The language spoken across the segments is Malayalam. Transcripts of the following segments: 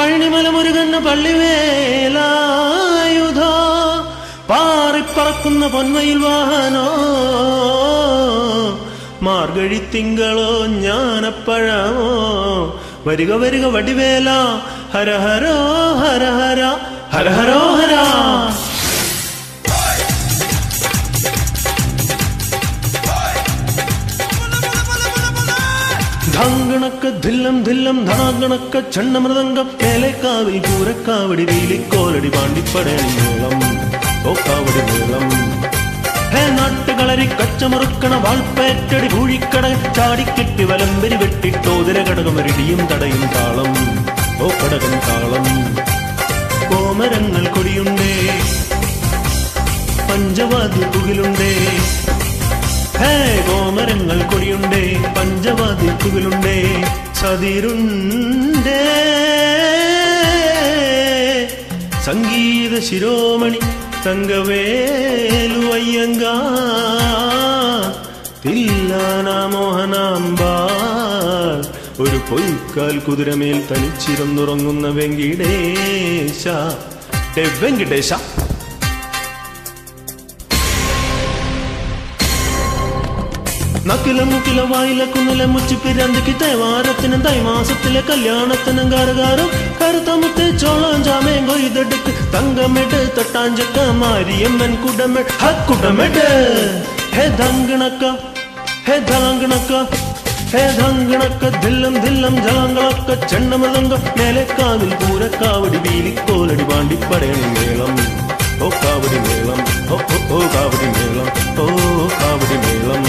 പഴനിമല മുരുകന്ന പള്ളിവേലായുധ പാറിപ്പറക്കുന്ന പൊന്മയിൽ വാഹനോ മാർഗഴി തിങ്കളോ ജ്ഞാനപ്പഴമോ വരിക വരിക വടിവേല ഹരഹരോ ഹരഹര ഹരഹരോ ഹര ധാങ്കണക്ക ധില്ലം ധില്ലം ധാങ്കണക്ക ചണ്ണമൃതംഗം മേലേക്കാവിൽ പൂരക്കാവടി വീലിക്കോലടി പാണ്ടിപ്പടയണി മേളം ഓ കാവടി മേളം ഹേ നാട്ടുകളരി കച്ചമുറുക്കണ വാൾപ്പേറ്റടി പൂഴിക്കട ചാടിക്കെട്ടി വലമ്പരി വെട്ടിട്ടോതിര കടകമരിടിയും തടയും താളം ഓ കടകം താളം കോമരങ്ങൾ കൊടിയുണ്ടേ പഞ്ചവാദി തുകിലുണ്ടേ ഹേ കോമരങ്ങൾ കൊടിയുണ്ടേ പഞ്ചവാദി തുകിലുണ്ടേ ചതിരുണ്ടേ സംഗീത ശിരോമണി തങ്കവേലു അയ്യങ്ക തില്ലാന മോഹനാംബ ഒരു പൊയ്ക്കാൽ കുതിരമേൽ തനിച്ചിരുന്നുറങ്ങുന്ന വെങ്കിടേശ ഏ, വെങ്കിടേശ നക്കില മുക്കില വായില കുന്നില മുച്ചു പിരന്തിക്ക് തേവാരത്തിനും തൈമാസത്തിലെ കല്യാണത്തിനും കാറുകാരും കറുത്തമുത്ത് ചോളം ജാമയും കൊയ്തെടുക്ക് തങ്കമെട് തൊട്ടാഞ്ചക്ക മാരിയമ്മൻ കുടമെട് ഹക്കുടമെട് ഹേ ദങ്കിണക്ക ഹേ ദളങ്കിണക്ക ഹേ ദങ്കിണക്ക ധില്ലം ധില്ലം ജലങ്ങളൊക്കെ ചെണ്ണമൃതങ്കം മേലെക്കാവിൽ പൂരക്കാവടി വീലിക്കോലടി പാണ്ടിപ്പടയണി മേളം ഓ കാവടി മേളം ഓ ഓ, ഓ കാവടി മേളം ഓ കാവടി മേളം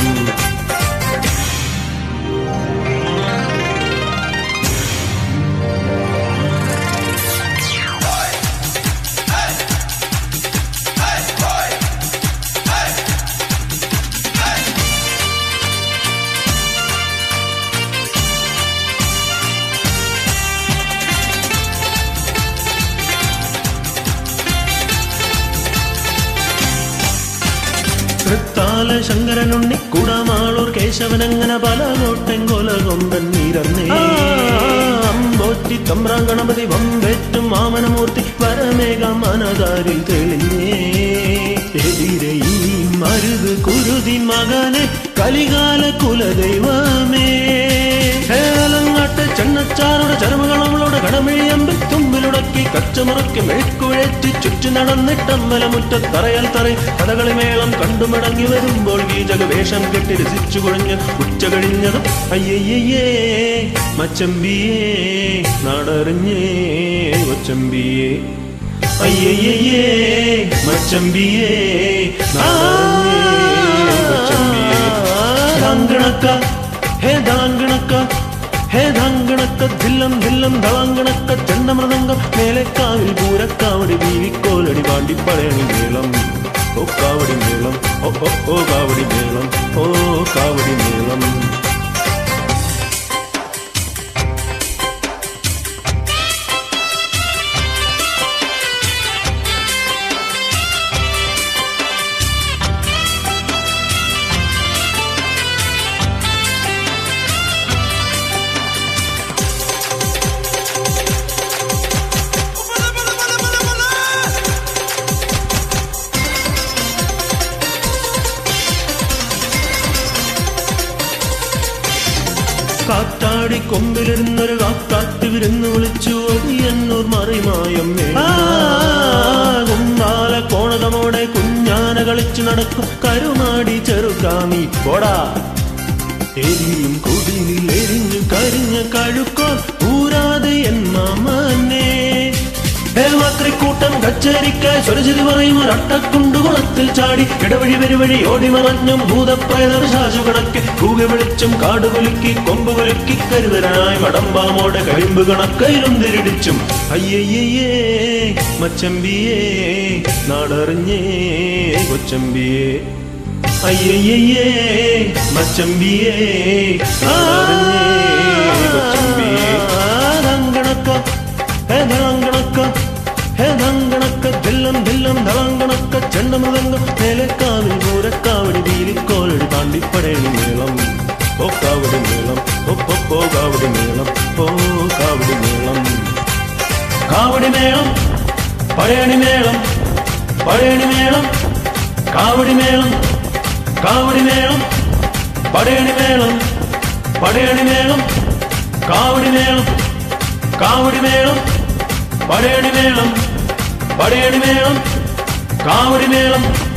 തൃത്താല ശങ്കരനുണ്ണി കുടമാളൂർ കേശവനങ്ങനെ പല കോട്ടൻ കൊല കൊമ്പൻ നീരന്നേ അമ്പോറ്റി തമ്പ്രാൻ ഗണപതി വമ്പേറ്റും മാമനമൂർത്തി വരമേക മനതാരിൽ തെളിഞ്ഞേ എതിരെ ഈ മരുത് കുരുതി മകനെ കലികാല കുലദൈവമേ ഏലങ്ങാട്ട് ചെണ്ണച്ചാറുടെ ചരമകളവളുടെ കടമിഴിയമ്പിൽ തുമ്പിലുടക്കി കച്ചമുറക്കി മെഴുക്കുഴറ്റി ചുറ്റി നടന്നിട്ടമ്മല മുറ്റത്തറയാൽ തറയും കഥകളി മേളം കണ്ടു മടങ്ങി വരുമ്പോൾ ഗീജക വേഷം കെട്ടി രസിച്ചു കുഴഞ്ഞ് ഉച്ച കഴിഞ്ഞതും അയ്യയ്യേ മച്ചമ്പിയേ നാടറിഞ്ഞേ കൊച്ചമ്പിയേ അയ്യയ്യേ മച്ചമ്പിയേ നാടറിഞ്ഞേ കൊച്ചമ്പിയേ ധാങ്കണക്ക ഹേ ധാങ്കണക്ക ഹേ ധാങ്കണക്ക ധില്ലം ധില്ലം ധളാങ്കണക്ക ചെണ്ടമൃതംഗം മേലെക്കാവിൽ പൂരക്കാവടി വീലിക്കോലടി പാണ്ടിപ്പടയണി മേളം ഓ കാവടി മേളം ഓ ഓ ഓ കാവടി മേളം ഓ കാവടി മേളം കാറ്റാടി കൊമ്പിലിരുന്നൊരു കാക്കാത്തി വിരുന്ന് വിളിച്ചു ഒടിയന്നൂർ മറിമായം കുമ്പാല കോണകമോടെ കുഞ്ഞാന കളിച്ചു നടക്കും കരുമാടി ചെറുക്കാമി പോടാ എരിയും കുടിലിൽ എരിഞ്ഞു കരിഞ്ഞ കഴുക്കോൾ ഊരാതെ എൻ മാമനെ ദേവാത്രിക്കൂട്ടം കച്ചേരിക്കായി സ്വരചിതി പറയും ഒരട്ടക്കുണ്ടു കുളത്തിൽ ചാടി ഇടവഴി വരുവഴി ഓടി മറഞ്ഞും ഭൂതപ്രേതർ ശാശു കണക്കെ കൂക വിളിച്ചും കാട് കുലുക്കി കൊമ്പ് കുലുക്കി കരുതരനായി മടമ്പാമോടെ കരിമ്പ് കണക്കയിലും തിരിടിച്ചും അയ്യയ്യേ മച്ചമ്പിയേ നാടറിഞ്ഞേ കൊച്ചമ്പിയേ അയ്യയ്യേ മച്ചമ്പിയേ നാടറിഞ്ഞേ കൊച്ചമ്പിയേ ധങ്കണക്ക ഹേ ധളങ്കണക്ക ഹേ ധങ്കണക്ക ധില്ലം ധില്ലം ധളങ്കണക്ക ചെണ്ടമൃതംഗം മേലക്കാവിൽ പൂരക്കാവടി വീലിക്കോലടി പാണ്ടിപ്പടയണി മേളം ഓ കാവടി മേളം ഓ ഓ, ഓ കാവടി മേളം ഓ കാവടി മേളം കാവടി മേളം പഴയണി മേളം പഴയണി മേളം കാവടി മേളം കാവടി മേളം പടയണി മേളം പടയണി മേളം കാവടി മേളം കാവടി മേളം പടയണി മേളം പടയണി മേളം കാവടി മേളം